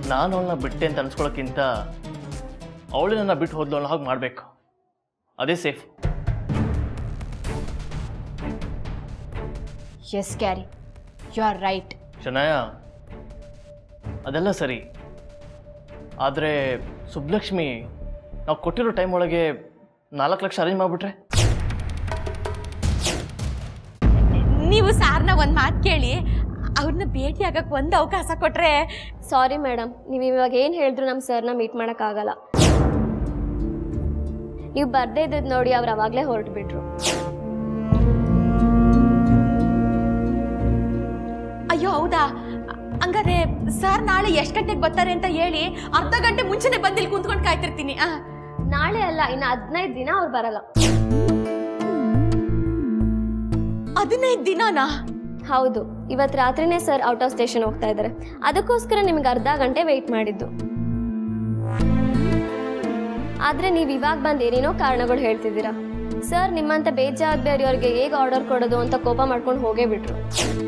ನಾನು ಅವಳನ್ನ ಬಿಟ್ಟೆ ಅಂತ ಅನ್ಸ್ಕೊಳ್ಳೋಕ್ಕಿಂತ ಅವಳು ನನ್ನ ಬಿಟ್ಟು ಹೋದ್ಲು ಹಾಗೆ ಮಾಡಬೇಕು ಅದೇ safe yes Carrie you are right Shanaya ಅದೆಲ್ಲ ಸರಿ ಆದರೆ ಸುಬ್ಲಕ್ಷ್ಮಿ ನಾವು ಕೊಟ್ಟಿರೋ ಟೈಮ್ ಒಳಗೆ ನಾಲ್ಕು ಲಕ್ಷ ಅರೇಂಜ್ ಮಾಡಿಬಿಟ್ರೆ ನೀವು ಸಾರ್ನ ಒಂದು ಮಾತು ಕೇಳಿ ಅವ್ರನ್ನ ಭೇಟಿ ಆಗಕ್ಕೆ ಒಂದು ಅವಕಾಶ ಕೊಟ್ರೆ ಸಾರಿ ಮೇಡಮ್ ನೀವು ಇವಾಗ ಏನು ಹೇಳಿದ್ರು ನಮ್ಮ ಸರ್ನ ಮೀಟ್ ಮಾಡೋಕ್ಕಾಗಲ್ಲ ನೀವು ಬರ್ದೇ ಇದ್ದದ್ದು ನೋಡಿ ಅವ್ರು ಅವಾಗಲೇ ಹೊರಟು ಬಿಟ್ರು ಅಯ್ಯೋ ಹೌದಾ ಹಂಗಾದ್ರೆ ಸರ್ ನಾಳೆ ಎಷ್ಟು ಗಂಟೆಗೆ ಬರ್ತಾರೆ ಅಂತ ಹೇಳಿ ಅರ್ಧ ಗಂಟೆ ಮುಂಚೆನೆ ಬಂದು ಇಲ್ಲಿ ಕುಂತ್ಕೊಂಡು ಕಾಯ್ತಿರ್ತೀನಿ ಆ ನಾಳೆ ಅಲ್ಲ ಇನ್ನು ಹದಿನೈದು ದಿನ ಅವ್ರು ಬರಲ್ಲ ಹದಿನೈದು ದಿನನಾ ಹೌದು ಇವತ್ತು ರಾತ್ರಿನೇ ಸರ್ ಔಟ್ ಆಫ್ ಸ್ಟೇಷನ್ ಹೋಗ್ತಾ ಇದ್ದಾರೆ ಅದಕ್ಕೋಸ್ಕರ ನಿಮ್ಗೆ ಅರ್ಧ ಗಂಟೆ ವೆಯ್ಟ್ ಮಾಡಿದ್ದು ಆದರೆ ನೀವು ಇವಾಗ ಬಂದು ಏನೇನೋ ಕಾರಣಗಳು ಹೇಳ್ತಿದ್ದೀರಾ ಸರ್ ನಿಮ್ಮಂತ ಬೇಜವಾಬ್ದಾರಿಯವ್ರಿಗೆ ಹೇಗೆ ಆರ್ಡರ್ ಕೊಡೋದು ಅಂತ ಕೋಪ ಮಾಡ್ಕೊಂಡು ಹೋಗೇ ಬಿಟ್ರು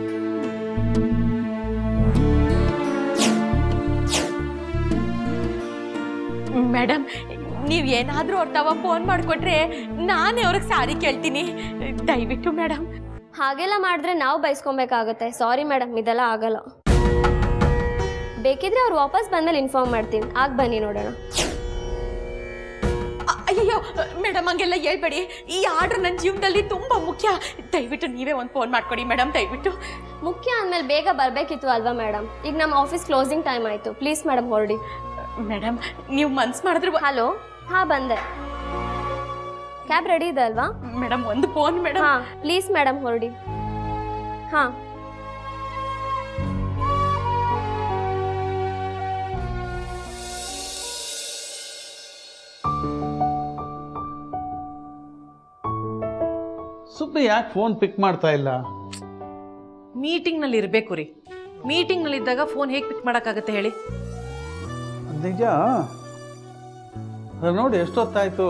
ಮೇಡಮ್ ನೀವು ಏನಾದರೂ ಅವ್ರ ತವ ಫೋನ್ ಮಾಡಿಕೊಟ್ರೆ ನಾನೇ ಅವ್ರಿಗೆ ಸಾರಿ ಕೇಳ್ತೀನಿ ದಯವಿಟ್ಟು ಮೇಡಮ್ ಹಾಗೆಲ್ಲ ಮಾಡಿದ್ರೆ ನಾವು ಬೈಸ್ಕೊಬೇಕಾಗುತ್ತೆ ಸಾರಿ ಮೇಡಮ್ ಇದೆಲ್ಲ ಆಗಲ್ಲ ಬೇಕಿದ್ರೆ ಅವ್ರು ವಾಪಸ್ ಬಂದಲ್ಲಿ ಇನ್ಫಾರ್ಮ್ ಮಾಡ್ತೀನಿ ಆಗ ಬನ್ನಿ ನೋಡೋಣ ಅ- ಅಯ್ಯಯ್ಯೋ ಮೇಡಮ್ ಹಂಗೆಲ್ಲ ಹೇಳ್ಬೇಡಿ ಈ ಆರ್ಡರ್ ನನ್ನ ಜೀವನದಲ್ಲಿ ತುಂಬ ಮುಖ್ಯ ದಯವಿಟ್ಟು ನೀವೇ ಒಂದು ಫೋನ್ ಮಾಡ್ಕೊಡಿ ಮೇಡಮ್ ದಯವಿಟ್ಟು ಮುಖ್ಯ ಅಂದಮೇಲೆ ಬೇಗ ಬರಬೇಕಿತ್ತು ಅಲ್ವಾ ಮೇಡಮ್ ಈಗ ನಮ್ಮ ಆಫೀಸ್ ಕ್ಲೋಸಿಂಗ್ ಟೈಮ್ ಆಯಿತು ಪ್ಲೀಸ್ ಮೇಡಮ್ ಹೊರಡಿ ಮೇಡಮ್ ನೀವು ಮನ್ಸು ಮಾಡಿದ್ರೆ ಹಲೋ ಹಾಂ ಬಂದೆ ಕ್ಯಾಬ್ ರೆಡಿ ಇದೆ ಅಲ್ವಾ ಮೇಡಮ್ ಒಂದು ಫೋನ್ ಮೇಡಮ್ ಹಾಂ ಪ್ಲೀಸ್ ಮೇಡಮ್ ಹೊರಡಿ ಹಾಂ ಸುಬ್ಬಿ ಯಾಕೆ ಫೋನ್ ಪಿಕ್ ಮಾಡ್ತಾ ಇಲ್ಲ ಮೀಟಿಂಗ್ನಲ್ಲಿ ಇರಬೇಕು ರೀ ಮೀಟಿಂಗ್ನಲ್ಲಿ ಇದ್ದಾಗ ಫೋನ್ ಹೇಗೆ ಪಿಕ್ ಮಾಡೋಕ್ಕಾಗತ್ತೆ ಹೇಳಿ ನಿಜ ಅದು ನೋಡಿ ಎಷ್ಟೊತ್ತಾಯ್ತು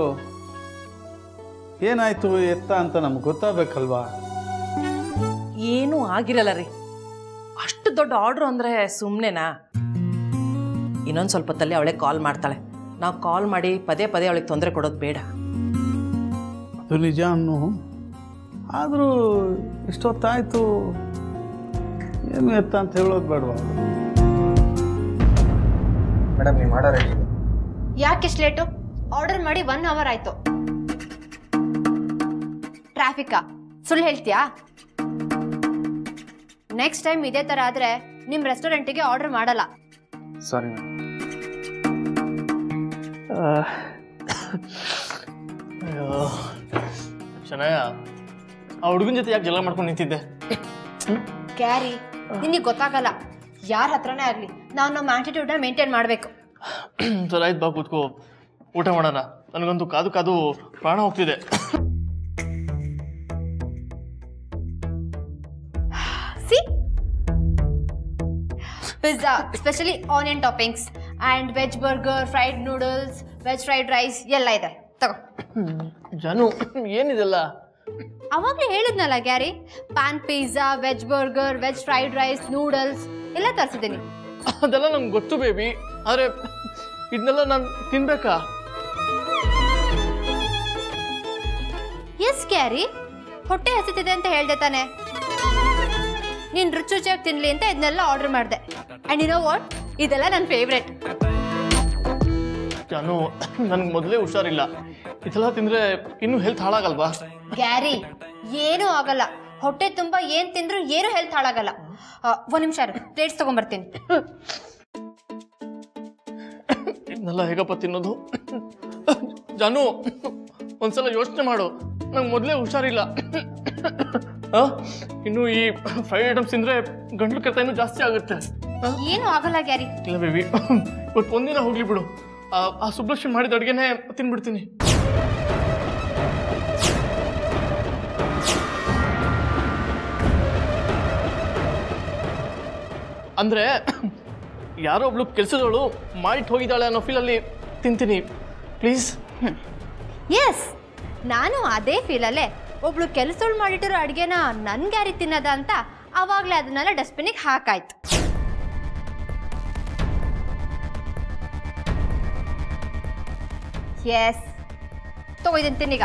ಏನಾಯ್ತು ಎತ್ತ ಅಂತ ನಮ್ಗೆ ಗೊತ್ತಾಗಬೇಕಲ್ವಾ ಏನೂ ಆಗಿರಲ್ಲ ರೀ ಅಷ್ಟು ದೊಡ್ಡ ಆರ್ಡ್ರ್ ಅಂದರೆ ಸುಮ್ಮನೆನಾ ಇನ್ನೊಂದು ಸ್ವಲ್ಪ ಹೊತ್ತಲ್ಲಿ ಅವಳೆ ಕಾಲ್ ಮಾಡ್ತಾಳೆ ನಾವು ಕಾಲ್ ಮಾಡಿ ಪದೇ ಪದೇ ಅವಳಿಗೆ ತೊಂದರೆ ಕೊಡೋದು ಬೇಡ ಅದು ನಿಜ ಅನ್ನು ಆದರೂ ಇಷ್ಟೊತ್ತಾಯ್ತು ಏನು ಎತ್ತ ಅಂತ ಹೇಳೋದು ಬೇಡವಾ ಮೇಡಮ್ ನೀವು ಮಾಡೋ ರೆಡಿ ಯಾಕೆ ಇಷ್ಟು ಲೇಟು ಆರ್ಡರ್ ಮಾಡಿ ಒನ್ ಅವರ್ ಆಯ್ತು ಟ್ರಾಫಿಕಾ ಸುಳ್ಳು ಹೇಳ್ತೀಯಾ ನೆಕ್ಸ್ಟ್ ಟೈಮ್ ಇದೇ ಥರ ಆದರೆ ನಿಮ್ಮ ರೆಸ್ಟೋರೆಂಟಿಗೆ ಆರ್ಡರ್ ಮಾಡಲ್ಲ ಸಾರಿ ಮೇಡಮ್ ಅಯ್ಯೋ ಶನಾಯ ಆ ಹುಡುಗನ ಜೊತೆ ಯಾಕೆ ಜಗಳ ಮಾಡ್ಕೊಂಡು ನಿಂತಿದ್ದೆ ಕ್ಯಾರಿ ನಿನಗೆ ಗೊತ್ತಾಗಲ್ಲ ಯಾರ ಹತ್ರನೇ ಆಗಲಿ ನಾವು ನಮ್ಮ ಆ್ಯಟಿಟ್ಯೂಡ್ನ ಮೇಂಟೈನ್ ಮಾಡಬೇಕು ಸರ್ ಆಯ್ತು ಬಾ ಕೂತ್ಕೋ ಊಟ ಮಾಡೋಣ ನನಗಂತೂ ಕಾದು ಕಾದು ಪ್ರಾಣ ಹೋಗ್ತಿದೆ see pizza specially onion toppings and veg burger fried noodles veg fried rice ಎಲ್ಲ ಇದೆ ತಗೋ ಜಾನು ಏನಿದೆಲ್ಲ ಅವಾಗಲೇ ಹೇಳಿದ್ನಲ್ಲ Gary pan pizza veg burger veg fried rice noodles ಎಲ್ಲ ತರಿಸಿದ್ದೀನಿ ಅದೆಲ್ಲ ನಂಗೆ ಗೊತ್ತು ಬೇಬಿ ಆದರೆ ಇದನ್ನೆಲ್ಲ ನಾನು ತಿನ್ಬೇಕಾ ಎಸ್ ಕ್ಯಾರಿ ಹೊಟ್ಟೆ ಹಸಿತಿದೆ ಅಂತ ಹೇಳ್ದೆ ತಾನೆ ನೀನು ರುಚಿ ರುಚಿಯಾಗಿ ತಿನ್ಲಿ ಅಂತ ಇದನ್ನೆಲ್ಲ ಆರ್ಡರ್ ಮಾಡಿದೆ ಆ್ಯಂಡ್ ಯು ನೋ ವಾಟ್ ಇದೆಲ್ಲ ನನ್ನ ಫೇವ್ರೆಟ್ ಜಾನು ನನಗೆ ಮೊದಲೇ ಹುಷಾರಿಲ್ಲ ಇದೆಲ್ಲ ತಿಂದರೆ ಇನ್ನೂ ಹೆಲ್ತ್ ಹಾಳಾಗಲ್ವಾ ಗ್ಯಾರಿ ಏನೂ ಆಗಲ್ಲ ಹೊಟ್ಟೆ ತುಂಬ ಏನು ತಿಂದ್ರೂ ಏನೂ ಹೆಲ್ತ್ ಹಾಳಾಗಲ್ಲ ಆ, ಒಂದ್ ನಿಮಿಷ ಪ್ಲೇಟ್ಸ್ ತೊಗೊಂಬರ್ತೀನಿ ಇದನ್ನೆಲ್ಲ ಹೇಗಪ್ಪ ತಿನ್ನೋದು ಜಾನು ಒಂದ್ಸಲ ಯೋಚನೆ ಮಾಡು ನಂಗೆ ಮೊದಲೇ ಹುಷಾರಿಲ್ಲ ಆ? ಇನ್ನು ಈ ಫ್ರೈಡ್ ಐಟಮ್ಸ್ ತಿಂದರೆ ಗಂಟ್ಲು ಕೆರೆತ ಇನ್ನೂ ಜಾಸ್ತಿ ಆಗುತ್ತೆ ಆ? ಏನೂ ಆಗಲ್ಲ ಗ್ಯಾರಿ ಇಲ್ಲ ಬೇಬಿ ಇವತ್ತು ಒಂದಿನ ಹೋಗ್ಲಿ ಬಿಡು ಆ ಆ ಸುಬ್ಲಕ್ಷ್ಮಿ ಮಾಡಿದ ಅಡುಗೆನೇ ತಿನ್ಬಿಡ್ತೀನಿ ಅಂದ್ರೆ ಯಾರೋ ಒಬ್ಳು ಕೆಲಸದವಳು ಮಾಡಿಟ್ಟು ಹೋಗಿದ್ದಾಳೆ ಅನ್ನೋ ಫೀಲಲ್ಲಿ ತಿಂತೀನಿ ಪ್ಲೀಸ್ ಎಸ್ ನಾನು ಅದೇ ಫೀಲಲ್ಲೇ ಒಬ್ಳು ಕೆಲಸಗಳು ಮಾಡಿಟ್ಟಿರೋ ಅಡುಗೆನ ನನ್ ಗ್ಯಾರಿ ತಿನ್ನದ ಅಂತ ಅವಾಗಲೇ ಅದನ್ನೆಲ್ಲ ಡಸ್ಟ್ಬಿನಿಗೆ ಹಾಕಾಯ್ತು ಎಸ್ ತಗೋ ಇದನ್ನ ತಿನ್ನೀಗ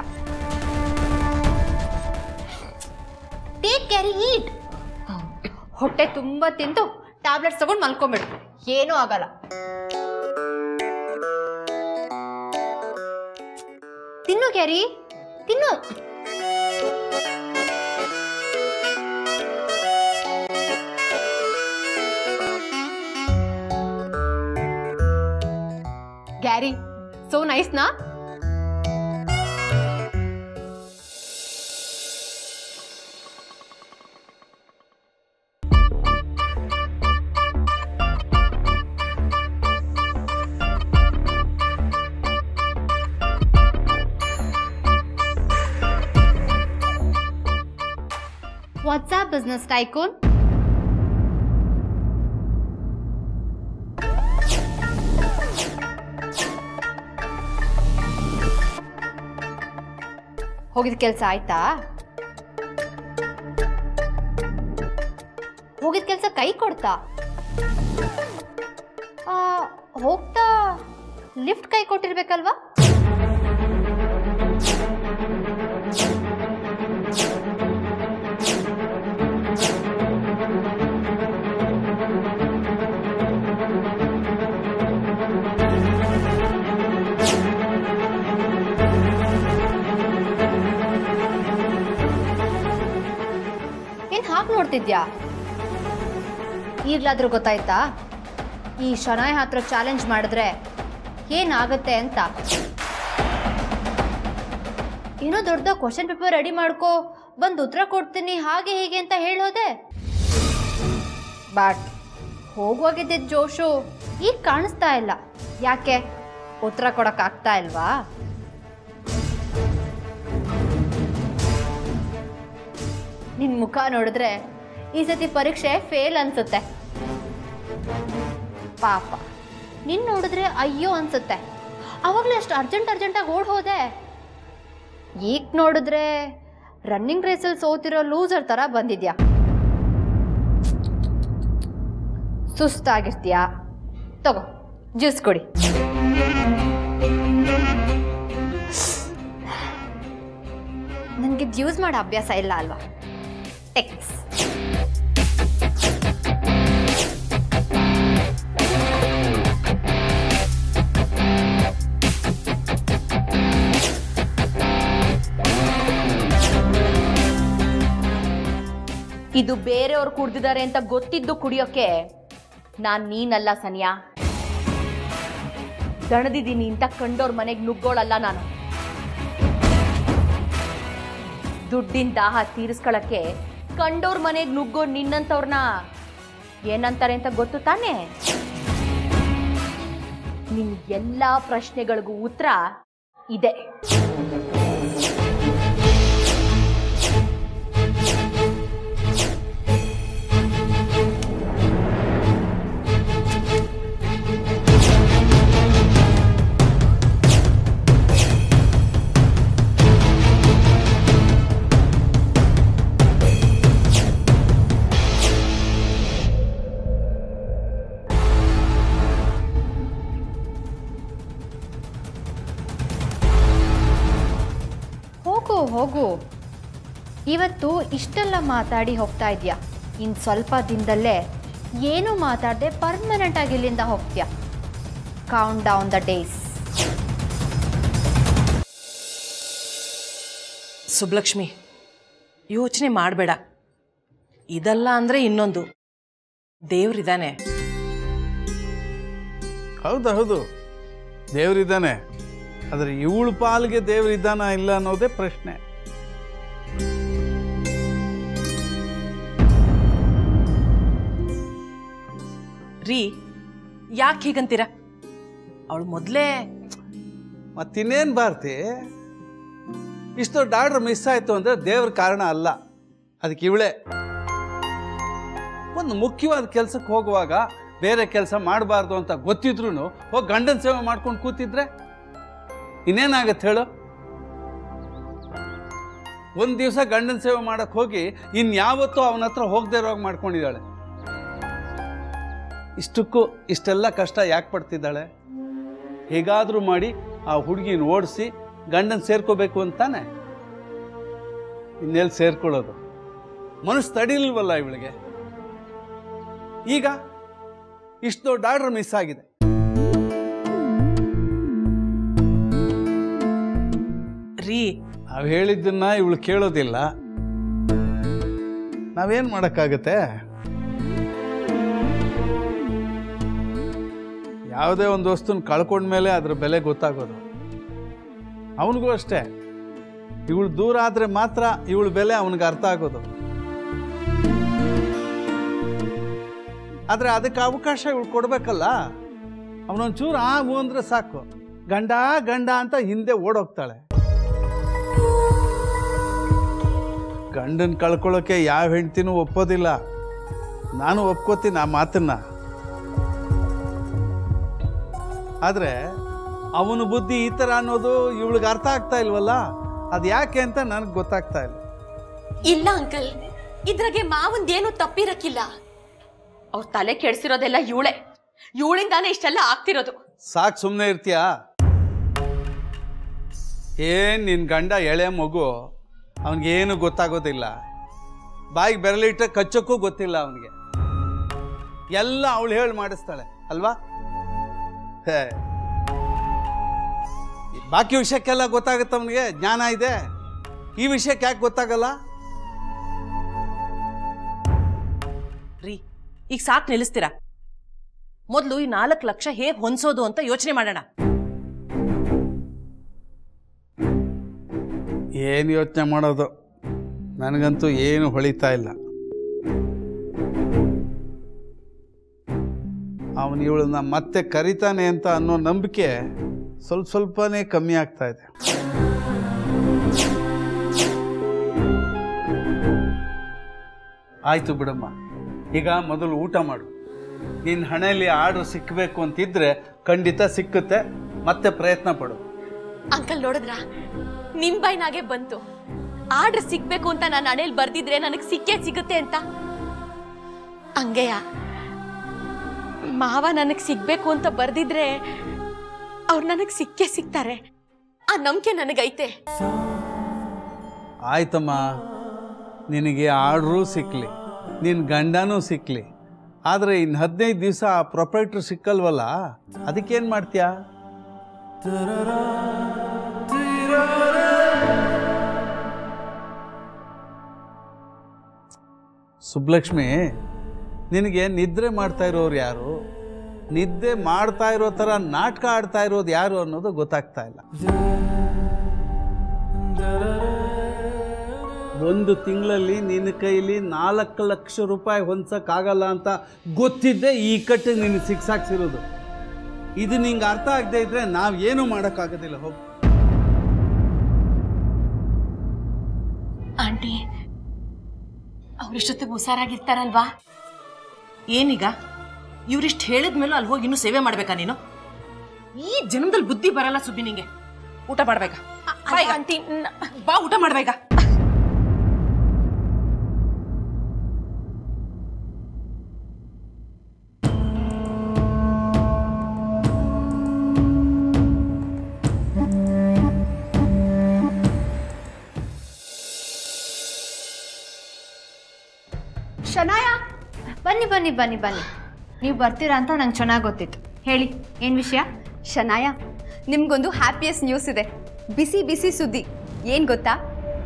ಟೇಕ್ ಕ್ಯಾರಿ ಈಟ್ ಹೊಟ್ಟೆ ತುಂಬ ತಿಂದು ಟ್ಯಾಬ್ಲೆಟ್ಸ್ ತಗೊಂಡು ಮಲ್ಕೊಂಬಿಡು ಏನೂ ಆಗಲ್ಲ ತಿನ್ನು ಕ್ಯಾರಿ ತಿನ್ನು ಗ್ಯಾರಿ ಸೋ ನೈಸ್ ನಾ ವಾಟ್ಸ್ಆಪ್ ಬಿಸ್ನೆಸ್ ಟೈಕೂನ್ ಹೋಗಿದ ಕೆಲಸ ಆಯ್ತಾ ಹೋಗಿದ ಕೆಲಸ ಕೈ ಕೊಡ್ತಾ ಆ, ಹೋಗ್ತಾ ಲಿಫ್ಟ್ ಕೈ ಕೊಟ್ಟಿರ್ಬೇಕಲ್ವಾ ಏನ್ ಹಾಗೆ ನೋಡ್ತಿದ್ಯಾ ಈಗ್ಲಾದ್ರೂ ಗೊತ್ತಾಯ್ತಾ ಈ ಶನಾಯ್ ಹತ್ರ ಚಾಲೆಂಜ್ ಮಾಡಿದ್ರೆ ಏನಾಗುತ್ತೆ ಅಂತ ಏನೋ ದೊಡ್ಡ ಕ್ವಶನ್ ಪೇಪರ್ ರೆಡಿ ಮಾಡ್ಕೋ ಬಂದು ಉತ್ತರ ಕೊಡ್ತೀನಿ ಹಾಗೆ ಹೀಗೆ ಅಂತ ಹೇಳೋದೆ ಬಟ್ ಹೋಗುವಾಗಿದ್ದ ಜೋಶು ಈಗ ಕಾಣಿಸ್ತಾ ಇಲ್ಲ ಯಾಕೆ ಉತ್ತರ ಕೊಡಕ್ ಆಗ್ತಾ ಇಲ್ವಾ ನಿನ್ ಮುಖ ನೋಡಿದ್ರೆ ಈ ಸತಿ ಪರೀಕ್ಷೆ ಫೇಲ್ ಅನ್ಸುತ್ತೆ ಪಾಪ ನಿನ್ ನೋಡಿದ್ರೆ ಅಯ್ಯೋ ಅನ್ಸುತ್ತೆ ಅವಾಗಲೇ ಅಷ್ಟು ಅರ್ಜೆಂಟ್ ಅರ್ಜೆಂಟಾಗಿ ಓಡ್ ಹೋದೆ ಈಗ ನೋಡಿದ್ರೆ ರನ್ನಿಂಗ್ ರೇಸಲ್ಲಿ ಸೋತಿರೋ ಲೂಸರ್ ಥರ ಬಂದಿದ್ಯಾ ಸುಸ್ತಾಗಿರ್ತೀಯಾ ತಗೋ ಜ್ಯೂಸ್ ಕೊಡಿ ನನಗೆ ಜ್ಯೂಸ್ ಮಾಡೋ ಅಭ್ಯಾಸ ಇಲ್ಲ ಅಲ್ವಾ ಟೆಕ್ಸ್ ಇದು ಬೇರೆಯವ್ರು ಕುಡ್ದಿದ್ದಾರೆ ಅಂತ ಗೊತ್ತಿದ್ದು ಕುಡಿಯೋಕೆ ನಾನ್ ನೀನಲ್ಲ ಸನಿಯಾ ದಣದಿದ್ದೀನಿ ಅಂತ ಕಂಡೋರ್ ಮನೆಗೆ ನುಗ್ಗೋಳಲ್ಲ ನಾನು ದುಡ್ಡಿನ ದಾಹ ತೀರಿಸ್ಕೊಳಕ್ಕೆ ಕಂಡೋರ್ ಮನೆಗೆ ನುಗ್ಗೋ ನಿನ್ನಂತವ್ರನ್ನ ಏನಂತಾರೆ ಅಂತ ಗೊತ್ತು ತಾನೇ ನಿನ್ ಎಲ್ಲಾ ಪ್ರಶ್ನೆಗಳಿಗೂ ಉತ್ತರ ಇದೆ ಹೋಗು ಹೋಗು ಇವತ್ತು ಇಷ್ಟೆಲ್ಲ ಮಾತಾಡಿ ಹೋಗ್ತಾ ಇದೆಯಾ ಇನ್ನು ಸ್ವಲ್ಪ ದಿನದಲ್ಲೇ ಏನು ಮಾತಾಡದೆ ಪರ್ಮನೆಂಟ್ ಆಗಿ ಇಲ್ಲಿಂದ ಹೋಗ್ತೀಯ count down the days Subbalakshmi ಯೋಚನೆ ಮಾಡಬೇಡ ಇದಲ್ಲ ಅಂದರೆ ಇನ್ನೊಂದು ದೇವ್ರಿದ್ದಾನೆ ಹೌದು ಹೌದು ದೇವರಿದ್ದಾನೆ ಆದರೆ ಇವಳು ಪಾಲ್ಗೆ ದೇವರಿದ್ದಾನ ಇಲ್ಲ ಅನ್ನೋದೇ ಪ್ರಶ್ನೆ ರೀ ಯಾಕೆ ಹೀಗಂತೀರ ಅವಳು ಮೊದಲೇ ಮತ್ತಿನ್ನೇನು ಭಾರತಿ ಇಷ್ಟು ದೊಡ್ಡ ಆರ್ಡ್ರ್ ಮಿಸ್ ಆಯಿತು ಅಂದರೆ ದೇವ್ರ ಕಾರಣ ಅಲ್ಲ ಅದಕ್ಕೆ ಇವಳೆ ಒಂದು ಮುಖ್ಯವಾದ ಕೆಲಸಕ್ಕೆ ಹೋಗುವಾಗ ಬೇರೆ ಕೆಲಸ ಮಾಡಬಾರ್ದು ಅಂತ ಗೊತ್ತಿದ್ರು ಹೋಗಿ ಗಂಡನ ಸೇವೆ ಮಾಡ್ಕೊಂಡು ಕೂತಿದ್ರೆ ಇನ್ನೇನಾಗತ್ತೆ ಹೇಳು ಒಂದು ದಿವಸ ಗಂಡನ ಸೇವೆ ಮಾಡಕ್ಕೆ ಹೋಗಿ ಇನ್ಯಾವತ್ತೂ ಅವನ ಹತ್ರ ಹೋಗದೆ ಇರೋವಾಗ ಮಾಡ್ಕೊಂಡಿದ್ದಾಳೆ ಇಷ್ಟಕ್ಕೂ ಇಷ್ಟೆಲ್ಲ ಕಷ್ಟ ಯಾಕೆ ಪಡ್ತಿದ್ದಾಳೆ ಹೇಗಾದರೂ ಮಾಡಿ ಆ ಹುಡುಗಿನ ಓಡಿಸಿ ಗಂಡನ ಸೇರ್ಕೋಬೇಕು ಅಂತಾನೆ ಇನ್ನೆಲ್ಲಿ ಸೇರ್ಕೊಳ್ಳೋದು ಮನಸ್ಸು ತಡಿಲ್ವಲ್ಲ ಇವಳಿಗೆ ಈಗ ಇಷ್ಟು ದೊಡ್ಡ ಆರ್ಡರ್ ಮಿಸ್ ಆಗಿದೆ ರೀ ನಾವು ಹೇಳಿದ್ದನ್ನ ಇವಳು ಕೇಳೋದಿಲ್ಲ ನಾವೇನು ಮಾಡೋಕ್ಕಾಗತ್ತೆ ಯಾವುದೇ ಒಂದು ವಸ್ತುನ ಕಳ್ಕೊಂಡ್ಮೇಲೆ ಅದ್ರ ಬೆಲೆ ಗೊತ್ತಾಗೋದು ಅವನಿಗೂ ಅಷ್ಟೇ ಇವಳು ದೂರ ಆದರೆ ಮಾತ್ರ ಇವಳ ಬೆಲೆ ಅವನಿಗೆ ಅರ್ಥ ಆಗೋದು ಆದರೆ ಅದಕ್ಕೆ ಅವಕಾಶ ಇವಳು ಕೊಡಬೇಕಲ್ಲ ಅವನೊಂಚೂರು ಆಗು ಅಂದರೆ ಸಾಕು ಗಂಡ ಗಂಡ ಅಂತ ಹಿಂದೆ ಓಡೋಗ್ತಾಳೆ ಗಂಡನ್ ಕಳ್ಕೊಳ್ಳೋಕೆ ಯಾವ ಹೆಂಡ್ತಿನೂ ಒಪ್ಪೋದಿಲ್ಲ ನಾನು ಒಪ್ಕೋತೀನಿ ಆ ಮಾತನ್ನ ಆದರೆ ಅವನ ಬುದ್ಧಿ ಈ ಥರ ಅನ್ನೋದು ಇವಳಿಗೆ ಅರ್ಥ ಆಗ್ತಾ ಇಲ್ವಲ್ಲ ಅದು ಯಾಕೆ ಅಂತ ನನಗೆ ಗೊತ್ತಾಗ್ತಾ ಇಲ್ಲ ಇಲ್ಲ ಅಂಕಲ್ ಇದ್ರಾಗೆ ಮಾವಂದೇನು ತಪ್ಪಿರಕ್ಕಿಲ್ಲ ಅವ್ರ ತಲೆ ಕೆಡ್ಸಿರೋದೆಲ್ಲ ಇವಳೆ ಇವಳಿಂದಾನೇ ಇಷ್ಟೆಲ್ಲ ಆಗ್ತಿರೋದು ಸಾಕು ಸುಮ್ಮನೆ ಇರ್ತೀಯಾ ಏನ್ ನಿನ್ನ ಗಂಡ ಎಳೆ ಮಗು ಅವನಿಗೇನು ಗೊತ್ತಾಗೋದಿಲ್ಲ ಬಾಯಿಗೆ ಬೆರಳಿಟ್ರೆ ಕಚ್ಚೋಕ್ಕೂ ಗೊತ್ತಿಲ್ಲ ಅವನಿಗೆ ಎಲ್ಲ ಅವಳು ಹೇಳಿ ಮಾಡಿಸ್ತಾಳೆ ಅಲ್ವಾ ಹೇ ಬಾಕಿ ವಿಷಯಕ್ಕೆಲ್ಲ ಗೊತ್ತಾಗುತ್ತೆ ಅವನಿಗೆ ಜ್ಞಾನ ಇದೆ ಈ ವಿಷಯಕ್ಕೆ ಯಾಕೆ ಗೊತ್ತಾಗಲ್ಲ ರೀ ಈಗ ಸಾಕು ನಿಲ್ಲಿಸ್ತೀರಾ ಮೊದಲು ಈ ನಾಲ್ಕು ಲಕ್ಷ ಹೇಗೆ ಹೊಂದ್ಸೋದು ಅಂತ ಯೋಚನೆ ಮಾಡೋಣ ಏನು ಯೋಚನೆ ಮಾಡೋದು ನನಗಂತೂ ಏನು ಹೊಳಿತಾ ಇಲ್ಲ ಅವನು ಇವಳನ್ನ ಮತ್ತೆ ಕರಿತಾನೆ ಅಂತ ಅನ್ನೋ ನಂಬಿಕೆ ಸ್ವಲ್ಪ ಸ್ವಲ್ಪನೇ ಕಮ್ಮಿ ಆಗ್ತಾ ಇದೆ ಆಯ್ತು ಬಿಡಮ್ಮ ಈಗ ಮೊದಲು ಊಟ ಮಾಡು ನಿನ್ನ ಹಣೆಯಲ್ಲಿ ಆರ್ಡ್ರ್ ಸಿಕ್ಕಬೇಕು ಅಂತಿದ್ರೆ ಖಂಡಿತ ಸಿಕ್ಕುತ್ತೆ ಮತ್ತೆ ಪ್ರಯತ್ನ ಪಡು ಅಂಕಲ್ ನೋಡಿದ್ರ ನಿಮ್ ಬಾಯ್ನಾಗೆ ಬಂತು ಆರ್ಡರ್ ಸಿಗ್ಬೇಕು ಅಂತ ನಾನು ಹಣೆಯಲ್ಲಿ ಬರ್ದಿದ್ರೆ ನನಗೆ ಸಿಕ್ಕೇ ಸಿಗುತ್ತೆ ಅಂತ ಹಂಗೆಯ ಮಾವ ನನಗೆ ಸಿಗ್ಬೇಕು ಅಂತ ಬರ್ದಿದ್ರೆ ಅವ್ರು ನನಗೆ ಸಿಕ್ಕೇ ಸಿಗ್ತಾರೆ ಆ ನಂಬಿಕೆ ನನಗೈತೆ ಆಯ್ತಮ್ಮ ನಿನಗೆ ಆರ್ಡ್ರೂ ಸಿಕ್ಕಲಿ ನಿನ್ನ ಗಂಡನೂ ಸಿಕ್ಕಲಿ ಆದರೆ ಇನ್ನು ಹದಿನೈದು ದಿವಸ ಆ ಪ್ರೊಪರೇಟ್ರ್ ಸಿಕ್ಕಲ್ವಲ್ಲ ಅದಕ್ಕೇನು ಮಾಡ್ತೀಯಾ ಸುಬ್ಲಕ್ಷ್ಮಿ ನಿನಗೆ ನಿದ್ರೆ ಮಾಡ್ತಾ ಇರೋರು ಯಾರು ನಿದ್ದೆ ಮಾಡ್ತಾ ಇರೋ ಥರ ನಾಟಕ ಆಡ್ತಾ ಇರೋದು ಯಾರು ಅನ್ನೋದು ಗೊತ್ತಾಗ್ತಾ ಇಲ್ಲ ಒಂದು ತಿಂಗಳಲ್ಲಿ ನಿನ್ನ ಕೈಲಿ ನಾಲ್ಕು ಲಕ್ಷ ರೂಪಾಯಿ ಹೊಂದ್ಸಕ್ಕಾಗಲ್ಲ ಅಂತ ಗೊತ್ತಿದ್ದೆ ಈ ಕಟ್ಟಿಗೆ ನಿನ್ನ ಸಿಕ್ಸಾಕ್ಸಿರೋದು ಇದು ನಿಂಗೆ ಅರ್ಥ ಆಗದೆ ಇದ್ರೆ ನಾವು ಏನು ಮಾಡೋಕ್ಕಾಗೋದಿಲ್ಲ ಹೋಗಿ ಆಂಟಿ ಅವ್ರಿಷ್ಟೊತ್ತಿಗೆ ಹುಷಾರಾಗಿರ್ತಾರಲ್ವಾ ಏನೀಗ ಇವ್ರಿಷ್ಟು ಹೇಳಿದ್ಮೇಲೂ ಅಲ್ಲಿ ಹೋಗಿ ಇನ್ನೂ ಸೇವೆ ಮಾಡ್ಬೇಕಾ ನೀನು ಈ ಜನ್ಮದಲ್ಲಿ ಬುದ್ಧಿ ಬರಲ್ಲ ಸುಬ್ಬಿ ನಿಂಗೆ ಊಟ ಮಾಡ್ಬೇಕಾ ಬಾ ಈಗ. ಆಂಟಿ ಬಾ ಊಟ ಮಾಡ್ಬೇಕಾ ಶನಾಯ ಬನ್ನಿ ಬನ್ನಿ ಬನ್ನಿ ಬನ್ನಿ ನೀವು ಬರ್ತೀರಾ ಅಂತ ನಂಗೆ ಚೆನ್ನಾಗಿ ಗೊತ್ತಿತ್ತು ಹೇಳಿ ಏನು ವಿಷಯ ಶನಾಯ ನಿಮ್ಗೊಂದು ಹ್ಯಾಪಿಯೆಸ್ಟ್ ನ್ಯೂಸ್ ಇದೆ ಬಿಸಿ ಬಿಸಿ ಸುದ್ದಿ ಏನ್ ಗೊತ್ತಾ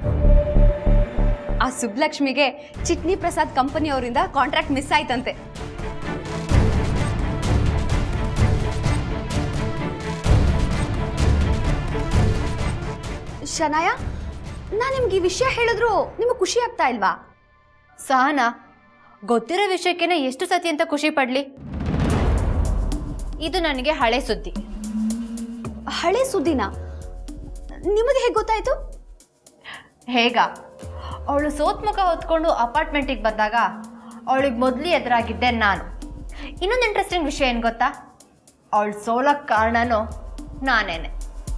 ಆ ಸುಬ್ಲಕ್ಷ್ಮಿಗೆ ಚಿಟ್ನಿ ಪ್ರಸಾದ್ ಕಂಪನಿಯವರಿಂದ ಕಾಂಟ್ರಾಕ್ಟ್ ಮಿಸ್ ಆಯ್ತಂತೆ ಶನಾಯ ನಾ ನಿಮ್ಗೆ ಈ ವಿಷಯ ಹೇಳಿದ್ರು ನಿಮಗೆ ಖುಷಿ ಆಗ್ತಾ ಇಲ್ವಾ ಸಹನ ಗೊತ್ತಿರೋ ವಿಷಯಕ್ಕೇನೆ ಎಷ್ಟು ಸತಿ ಅಂತ ಖುಷಿ ಪಡ್ಲಿ ಇದು ನನಗೆ ಹಳೆ ಸುದ್ದಿ ಹಳೆ ಸುದ್ದಿನ ನಿಮಗೆ ಹೇಗೆ ಗೊತ್ತಾಯ್ತು ಹೇಗ ಅವಳು ಸೋತ್ಮುಖ ಹೊತ್ಕೊಂಡು ಅಪಾರ್ಟ್ಮೆಂಟಿಗೆ ಬಂದಾಗ ಅವಳಿಗೆ ಮೊದಲು ಎದುರಾಗಿದ್ದೆ ನಾನು ಇನ್ನೊಂದು ಇಂಟ್ರೆಸ್ಟಿಂಗ್ ವಿಷಯ ಏನು ಗೊತ್ತಾ ಅವಳು ಸೋಲಕ್ಕೆ ಕಾರಣನೂ ನಾನೇನೆ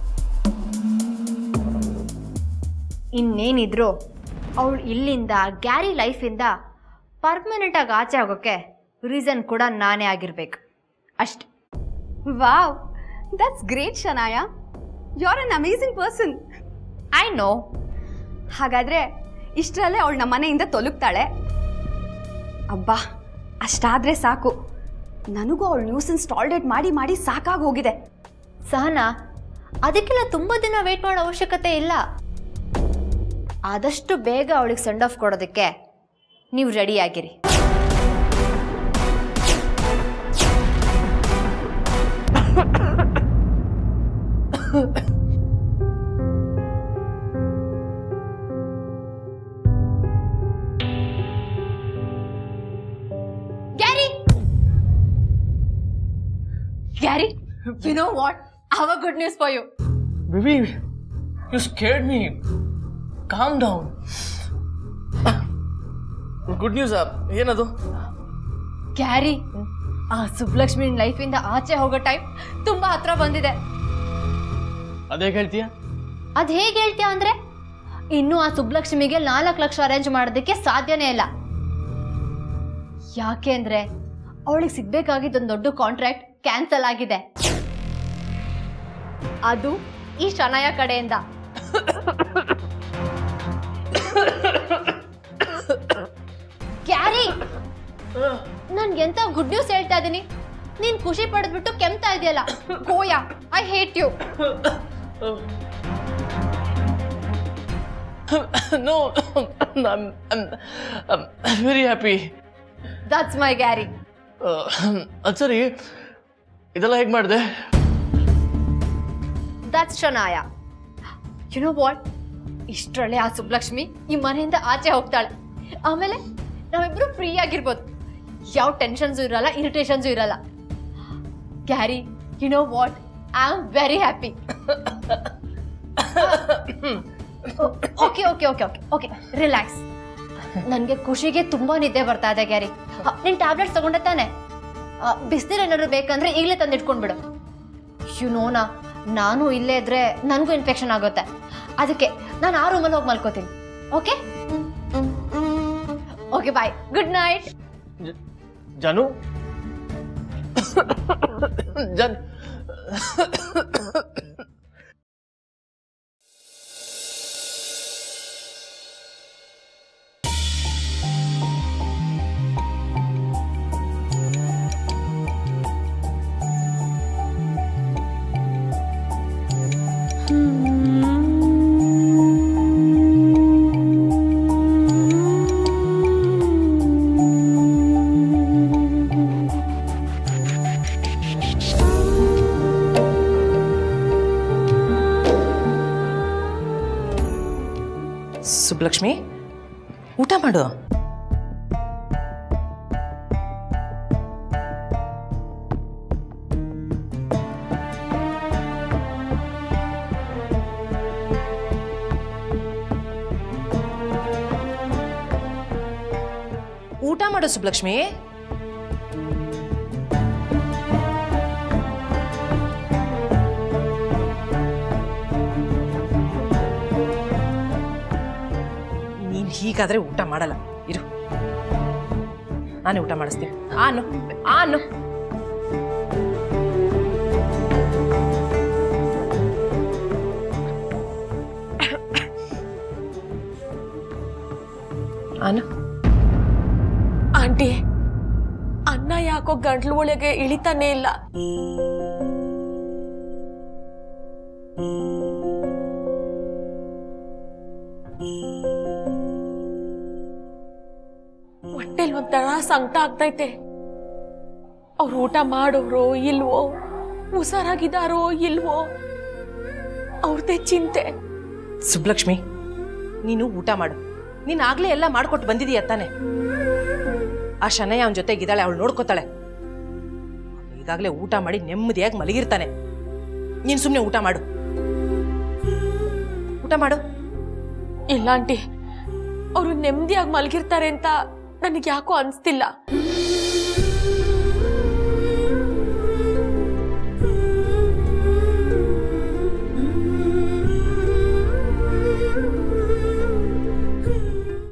ಇನ್ನೇನಿದ್ರು ಅವಳು ಇಲ್ಲಿಂದ ಗ್ಯಾರಿ ಲೈಫಿಂದ ಪರ್ಮನೆಂಟಾಗಿ ಆಚೆ ಆಗೋಕ್ಕೆ ರೀಸನ್ ಕೂಡ ನಾನೇ ಆಗಿರ್ಬೇಕು ಅಷ್ಟೆ wow that's great Shanaya you are an amazing person I know ಹಾಗಾದ್ರೆ ಇಷ್ಟರಲ್ಲೇ ಅವಳು ನಮ್ಮ ಮನೆಯಿಂದ ತೊಲಗ್ತಾಳೆ ಅಬ್ಬಾ ಅಷ್ಟಾದ್ರೆ ಸಾಕು ನನಗೂ ಅವಳು ನ್ಯೂಸನ್ಸ್ ಟಾಲ್ರೇಟ್ ಮಾಡಿ ಮಾಡಿ ಸಾಕಾಗಿ ಹೋಗಿದೆ ಸಹನಾ ಅದಕ್ಕೆಲ್ಲ ತುಂಬ ದಿನ ವೇಟ್ ಮಾಡೋ ಅವಶ್ಯಕತೆ ಇಲ್ಲ ಆದಷ್ಟು ಬೇಗ ಅವಳಿಗೆ ಸೆಂಡ್ ಆಫ್ ಕೊಡೋದಕ್ಕೆ ನೀವು ರೆಡಿ ಆಗಿರಿ Gary Gary you know what have good news for you baby you scared me calm down good news ಏನದು ಕ್ಯಾರಿ ಆ ಸುಬ್ಲಕ್ಷ್ಮಿ ಲೈಫಿಂದ ಆಚೆ ಹೋಗೋ ಟೈಮ್ ತುಂಬಾ ಹತ್ರ ಬಂದಿದೆ ಅದೇ ಹೇಳ್ತೀಯ ಅದ್ ಹೇಗೆ ಹೇಳ್ತೀಯ ಅಂದ್ರೆ ಇನ್ನು ಆ ಸುಬ್ಲಕ್ಷ್ಮಿಗೆ ನಾಲ್ಕು ಲಕ್ಷ ಅರೇಂಜ್ ಮಾಡೋದಕ್ಕೆ ಸಾಧ್ಯನೇ ಇಲ್ಲ ಯಾಕೆ ಅಂದ್ರೆ ಅವಳಿಗೆ ಸಿಗ್ಬೇಕಾಗಿದ್ದ ಒಂದು ದೊಡ್ಡ ಕಾಂಟ್ರಾಕ್ಟ್ ಕ್ಯಾನ್ಸಲ್ ಆಗಿದೆ ಅದು ಈ ಶನಯ ಕಡೆಯಿಂದ ಕ್ಯಾರಿ ನನ್ಗೆ ಎಂತ ಗುಡ್ ನ್ಯೂಸ್ ಹೇಳ್ತಾ ಇದೀನಿ ನೀನ್ ಖುಷಿ ಪಡೆದ್ಬಿಟ್ಟು ಕೆಮ್ತಾ ಇದೆಯಲ್ಲ ಗೋಯಾ I hate you no very happy that's my Gary ಅದು ಸರಿ ಇದೆಲ್ಲ ಹೇಗೆ ಮಾಡಿದೆ that's Shanaya you know what ಇಷ್ಟರಲ್ಲೇ ಆ ಸುಬ್ಲಕ್ಷ್ಮಿ ಈ ಮನೆಯಿಂದ ಆಚೆ ಹೋಗ್ತಾಳೆ ಆಮೇಲೆ ನಾವಿಬ್ರು ಫ್ರೀ ಆಗಿರ್ಬೋದು ಯಾವ ಟೆನ್ಷನ್ಸು ಇರಲ್ಲ ಇರಿಟೇಷನ್ಸು ಇರಲ್ಲ Carrie you know what I am very happy okay okay okay okay okay relax ನನಗೆ ಖುಷಿಗೆ ತುಂಬಾ ನಿದ್ದೆ ಬರ್ತಾ ಇದೆ ಗ್ಯಾರಿ ನೀನು ಟ್ಯಾಬ್ಲೆಟ್ಸ್ ತಗೊಂಡೆ ತಾನೆ ಬಿಸಿನೀರು ಏನಾದ್ರು ಬೇಕಂದ್ರೆ ಈಗಲೇ ತಂದು ಇಟ್ಕೊಂಡ್ಬಿಡು ಯು ನೋನಾ ನಾನು ಇಲ್ಲೇ ಇದ್ರೆ ನನಗೂ ಇನ್ಫೆಕ್ಷನ್ ಆಗುತ್ತೆ ಅದಕ್ಕೆ ನಾನು ಆ ರೂಮಲ್ಲಿ ಹೋಗಿ ಮಲ್ಕೋತೀನಿ okay okay bye good night Jaanu ಜನ್ ಸುಬ್ಲಕ್ಷ್ಮಿ ಊಟ ಮಾಡು ಊಟ ಮಾಡು ಸುಬ್ಲಕ್ಷ್ಮಿ ನೀನ್ ಹೀಗಾದ್ರೆ ಊಟ ಮಾಡಲ್ಲ ಇರು ನಾನೇ ಊಟ ಮಾಡಿಸ್ತೀನಿ ಆನು ಆನು ಆನು ಆಂಟಿ ಅನ್ನ ಯಾಕೋ ಗಂಟ್ಲು ಒಳಗೆ ಇಳಿತಾನೆ ಇಲ್ಲ ಹೊಟ್ಟೆಲ್ ಒಂಥರ ಸಂಕಟ ಆಗ್ತೈತೆ ಅವ್ರು ಊಟ ಮಾಡೋರೋ ಇಲ್ವೋ ಹುಷಾರಾಗಿದ್ದಾರೋ ಇಲ್ವೋ ಅವ್ರದ್ದೇ ಚಿಂತೆ ಸುಬ್ಲಕ್ಷ್ಮಿ ನೀನು ಊಟ ಮಾಡು ನೀನ್ ಆಗ್ಲೇ ಎಲ್ಲ ಮಾಡ್ಕೊಟ್ಟು ಬಂದಿದೀಯ ತಾನೆ ಆ ಶನಯ್ಯ ಅವನ ಜೊತೆಗಿದ್ದಾಳೆ ಅವಳು ನೋಡ್ಕೋತಾಳೆ ಈಗಾಗಲೇ ಊಟ ಮಾಡಿ ನೆಮ್ಮದಿಯಾಗಿ ಮಲಗಿರ್ತಾನೆ ನೀನು ಸುಮ್ಮನೆ ಊಟ ಮಾಡು ಊಟ ಮಾಡು ಇಲ್ಲ ಆಂಟಿ ಅವರು ನೆಮ್ಮದಿಯಾಗಿ ಮಲಗಿರ್ತಾರೆ ಅಂತ ನನಗೆ ಯಾಕೋ ಅನ್ಸ್ತಿಲ್ಲ